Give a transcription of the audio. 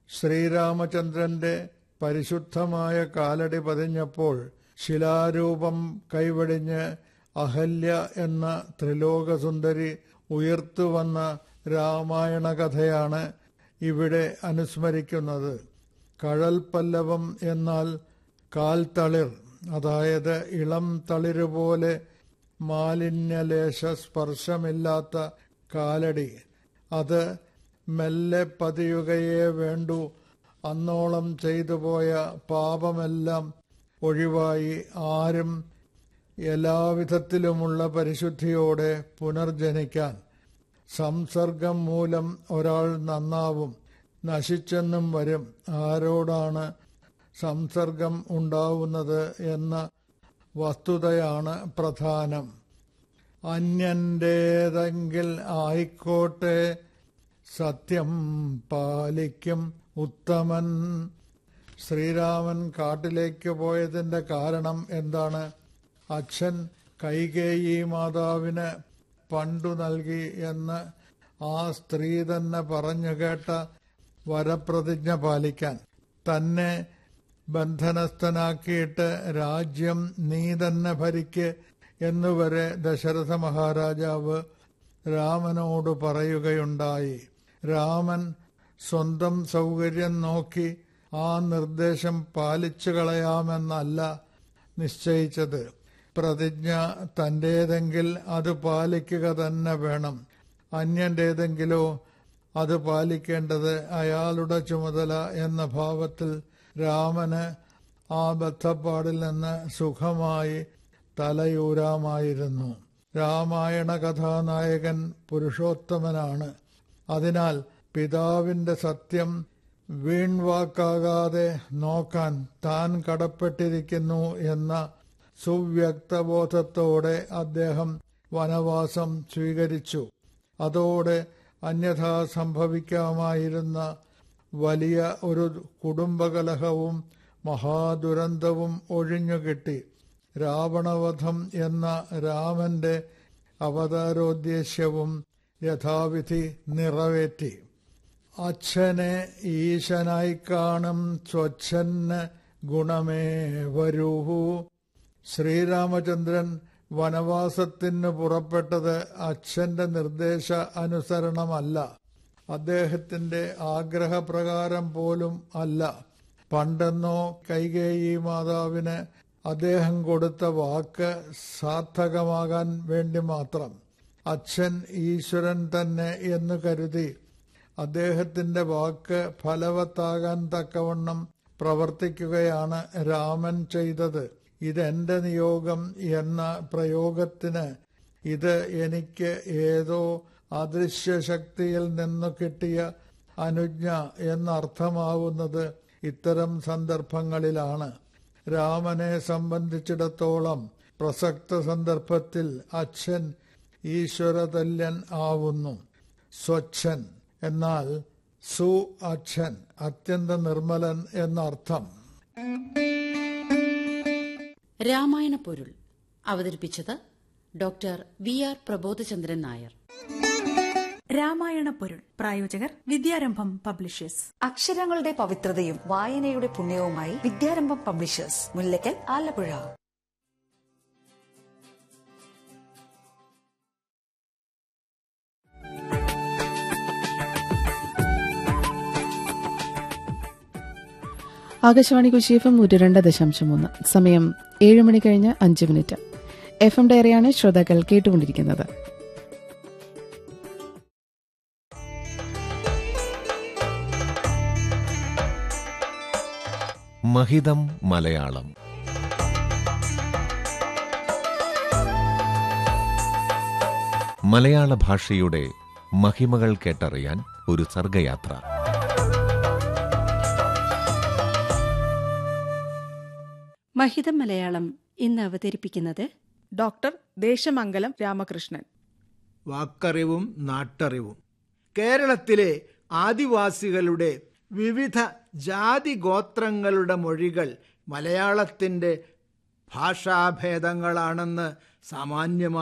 ശ്രീരാമചന്ദ്രന്റെ പരിശുദ്ധമായ കാലടി പതിഞ്ഞപ്പോൾ ശിലാരൂപം കൈവടിഞ്ഞ് അഹല്യ എന്ന ത്രിലോകസുന്ദരി ഉയർത്തുവന്ന രാമായണ കഥയാണ് ഇവിടെ അനുസ്മരിക്കുന്നത് കഴൽ പല്ലവം എന്നാൽ കാൽത്തളിർ അതായത് ഇളം തളിരുപോലെ മാലിന്യലേശ സ്പർശമില്ലാത്ത കാലടി അത് മെല്ലെ പതിയുകയേ വേണ്ടു അന്നോളം ചെയ്തുപോയ പാപമെല്ലാം ഒഴിവായി ആരും എല്ലാവിധത്തിലുമുള്ള പരിശുദ്ധിയോടെ പുനർജനിക്കാൻ സംസർഗം മൂലം ഒരാൾ നന്നാവും നശിച്ചെന്നും വരും ആരോടാണ് സംസർഗം ഉണ്ടാവുന്നത് എന്ന വസ്തുതയാണ് പ്രധാനം അന്യന്റേതെങ്കിൽ ആയിക്കോട്ടെ സത്യം പാലിക്കും ഉത്തമൻ ശ്രീരാമൻ കാട്ടിലേക്ക് പോയതിന്റെ കാരണം എന്താണ് അച്ഛൻ കൈകേയി മാതാവിന് പണ്ടു നൽകി എന്ന് ആ സ്ത്രീ തന്നെ പറഞ്ഞു കേട്ട വരപ്രതിജ്ഞ പാലിക്കാൻ തന്നെ ബന്ധനസ്ഥനാക്കിയിട്ട് രാജ്യം നീ തന്നെ ഭരിക്ക് എന്നുവരെ ദശരഥ മഹാരാജാവ് രാമനോട് പറയുകയുണ്ടായി രാമൻ സ്വന്തം സൗകര്യം നോക്കി ആ നിർദ്ദേശം പാലിച്ചു കളയാമെന്നല്ല നിശ്ചയിച്ചത് പ്രതിജ്ഞ തന്റേതെങ്കിൽ അത് പാലിക്കുക തന്നെ വേണം അന്യന്റേതെങ്കിലോ അത് പാലിക്കേണ്ടത് അയാളുടെ ചുമതല എന്ന ഭാവത്തിൽ രാമന് ആ ബദ്ധപ്പാടിൽ നിന്ന് സുഖമായി തലയൂരാമായിരുന്നു രാമായണ കഥാനായകൻ പുരുഷോത്തമനാണ് അതിനാൽ പിതാവിന്റെ സത്യം വീൺവാക്കാകാതെ നോക്കാൻ താൻ കടപ്പെട്ടിരിക്കുന്നു എന്ന സുവ്യക്തബോധത്തോടെ അദ്ദേഹം വനവാസം സ്വീകരിച്ചു അതോടെ അന്യഥാ സംഭവിക്കാമായിരുന്ന വലിയ ഒരു കുടുംബകലഹവും മഹാദുരന്തവും ഒഴിഞ്ഞുകിട്ടി രാവണവധം എന്ന രാമന്റെ അവതാരോദ്ദേശ്യവും യഥാവിധി നിറവേറ്റി അച്ഛനെ ഈശനായി കാണും സ്വച്ഛന് ഗുണമേ വരൂഹു ശ്രീരാമചന്ദ്രൻ വനവാസത്തിന് പുറപ്പെട്ടത് അച്ഛന്റെ നിർദ്ദേശ അനുസരണമല്ല അദ്ദേഹത്തിന്റെ ആഗ്രഹപ്രകാരം പോലും അല്ല പണ്ടെന്നോ കൈകേയി മാതാവിന് അദ്ദേഹം കൊടുത്ത വാക്ക് സാർത്ഥകമാകാൻ വേണ്ടി മാത്രം അച്ഛൻ ഈശ്വരൻ തന്നെ എന്ന് കരുതി അദ്ദേഹത്തിന്റെ വാക്ക് ഫലവത്താകാൻ തക്കവണ്ണം പ്രവർത്തിക്കുകയാണ് രാമൻ ചെയ്തത് ഇതെന്റെ നിയോഗം എന്ന പ്രയോഗത്തിന് ഇത് എനിക്ക് ഏതോ അദൃശ്യശക്തിയിൽ നിന്ന് കിട്ടിയ അനുജ്ഞ എന്നർത്ഥമാവുന്നത് ഇത്തരം സന്ദർഭങ്ങളിലാണ് രാമനെ സംബന്ധിച്ചിടത്തോളം പ്രസക്ത സന്ദർഭത്തിൽ അച്ഛൻ ഈശ്വരതല്യൻ ആവുന്നു സ്വച്ഛൻ എന്നാൽ സു അച്ഛൻ അത്യന്ത നിർമ്മലൻ എന്നർത്ഥം രാമായണ പൊരുൾ അവതരിപ്പിച്ചത് doctor V R Prabodhachandran Nair Ramayana പൊരുൾ പ്രായോജകർ വിദ്യാരംഭം പബ്ലിഷേഴ്സ് അക്ഷരങ്ങളുടെ പവിത്രതയും വായനയുടെ പുണ്യവുമായി Vidyarambham publishers Mullakkal Alappuzha Akashvani Kochi F M നൂറ്റി രണ്ട് ദശാംശം മൂന്ന് സമയം ഏഴ് മണി കഴിഞ്ഞ് അഞ്ച് മിനിറ്റ് എഫ് എം ഡയറിയാണ് ശ്രോതാക്കൾ കേട്ടുകൊണ്ടിരിക്കുന്നത് മഹിതം മലയാളം മലയാള ഭാഷയുടെ മഹിമകൾ കേട്ടറിയാൻ ഒരു സർഗയാത്ര മഹിതം മലയാളം ഇന്ന് അവതരിപ്പിക്കുന്നത് ഡോക്ടർ ദേശമംഗലം രാമകൃഷ്ണൻ വാക്കറിവും നാട്ടറിവും കേരളത്തിലെ ആദിവാസികളുടെ വിവിധ ജാതി ഗോത്രങ്ങളുടെ മൊഴികൾ മലയാളത്തിൻ്റെ ഭാഷാഭേദങ്ങളാണെന്ന് സാമാന്യമായി